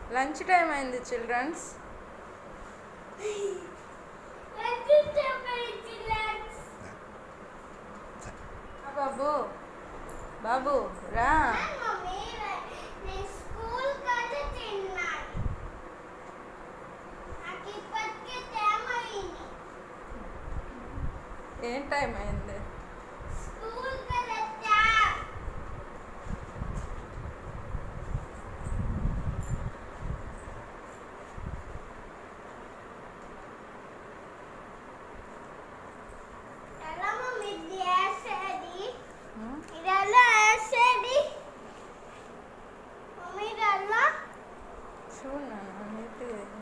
Lunch time అయింది childrens బాబు బాబు రా ఏం టైం అయింది ఉమ్, చూడు నాన్న నీట్గా ఇది.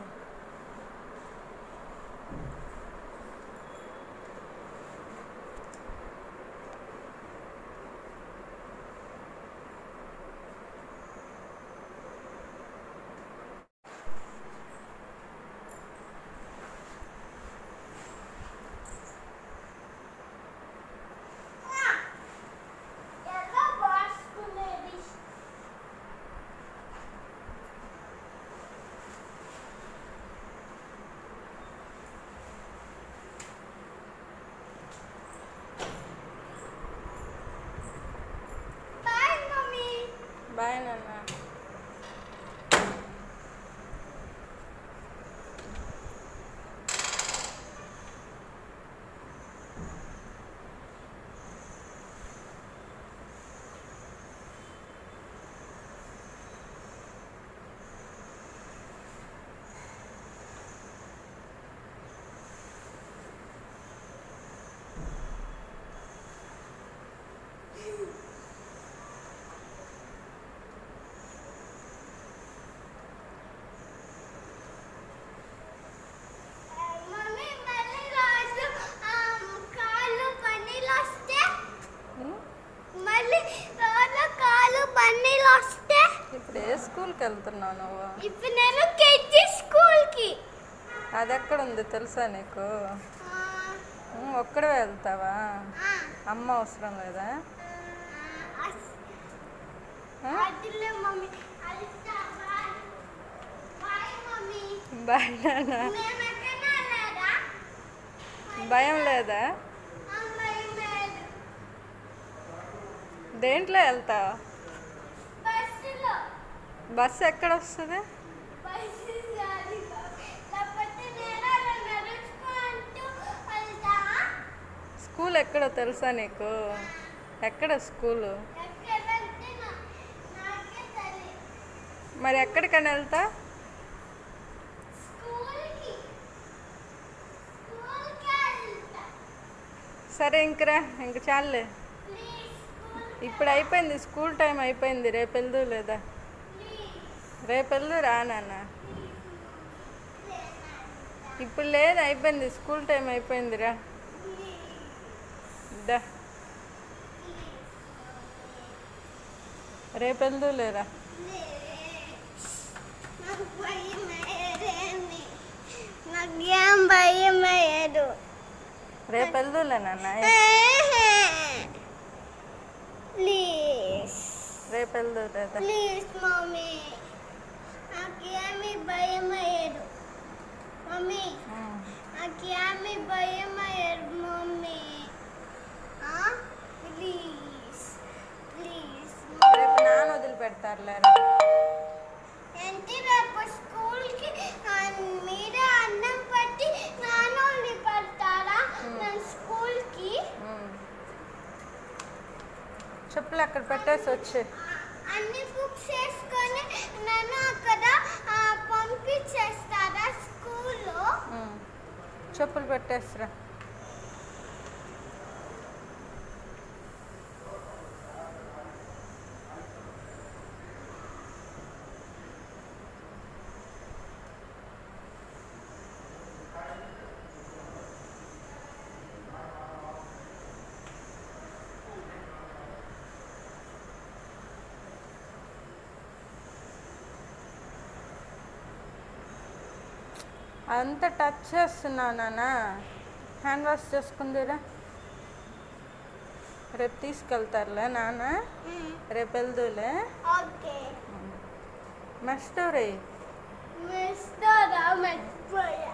బాయ్ నాన్న ఉమ్, మళ్ళీ రోజు కాలు పన్నీళ్ళు వస్తే ఇప్పుడు ఏ స్కూల్కి వెళ్తున్నావు నువ్వు ఇప్పుడు నేను కెజీ స్కూల్కి అది ఎక్కడ ఉంది తెలుసా నీకు ఉమ్, ఒక్కడే వెళ్తావా అమ్మ అవసరం లేదా ఆ? అదిలే మమ్మీ అది బాయ్ బాయ్ మమ్మీ బాయ్ నాన్న మేము ఎక్కడా లేదా భయం లేదా అమ్మాయి లేదు దేంట్లో వెళ్తావు బస్సులో బస్సు ఎక్కడ వస్తుంది బస్సు జాలిగా లేకపోతే నేను అలా నడుచుకుంటూ వెళ్తా స్కూల్ ఎక్కడో తెలుసా నీకు ఎక్కడ స్కూలు ఎక్కడంటే నా నాకే తెలియదు మరి ఎక్కడికైనా వెళ్తా స్కూల్కి స్కూల్కి వెళ్తా సరే ఇంకరా ఇంక చాలులే ప్లీజ్ స్కూల్ ఇప్పుడు అయిపోయింది స్కూల్ టైం అయిపోయింది రేపు వెళ్దు లేదా ప్లీజ్ రేపు వెళ్దు రా నాన్న ఇప్పుడు లేదు అయిపోయింది స్కూల్ టైం అయిపోయిందిరా దా రేపు వెళ్దు లేరా నాకు భయం వేయదేమి నాకేం భయం వేయదు రేపు వెళ్దులే నాన్న ప్లీజ్ రేపు వెళ్దు లేదా ప్లీజ్ మమ్మీ నాకేమి భయం వేయదు మమ్మీ ఉమ్. నాకేమి భయం వేయదు మమ్మీ ప్లీజ్ ప్లీజ్ రేపు నాన్న వదిలిపెడతారులేరా ఏంటి రేపు స్కూల్కి మీరే అన్నం పట్టి నాన్నోళ్ళని పెడతారా నేను స్కూల్కి ఉమ్. చెప్పులు అక్కడ పెట్టేసి వచ్చి అన్ని బుక్స్ వేసుకొని నన్ను అక్కడ ఆ, పంపించేస్తారా స్కూల్లో ఉమ్. చెప్పులు పెట్టేసిరా అంత టచ్ చేస్తున్నావు నాన్న హ్యాండ్ వాష్ చేసుకుందిరా రేపు తీసుకెళ్తారులే నాన్న రేపు వెళ్దులే ఓకే మస్టూరి మిస్టరా మర్చిపోయా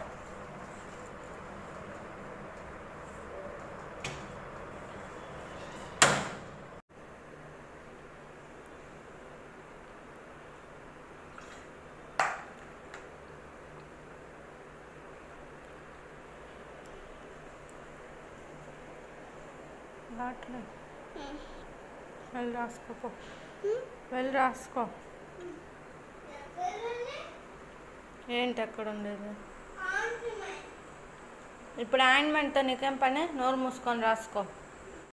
రాట్లే వెళ్ళి రాసుకోపో వెళ్ళి రాసుకో ఏంటి ఎక్కడ ఉండేది ఇప్పుడు ఆయింట్మెంట్తో నీకేం పని నోరు మూసుకొని రాసుకో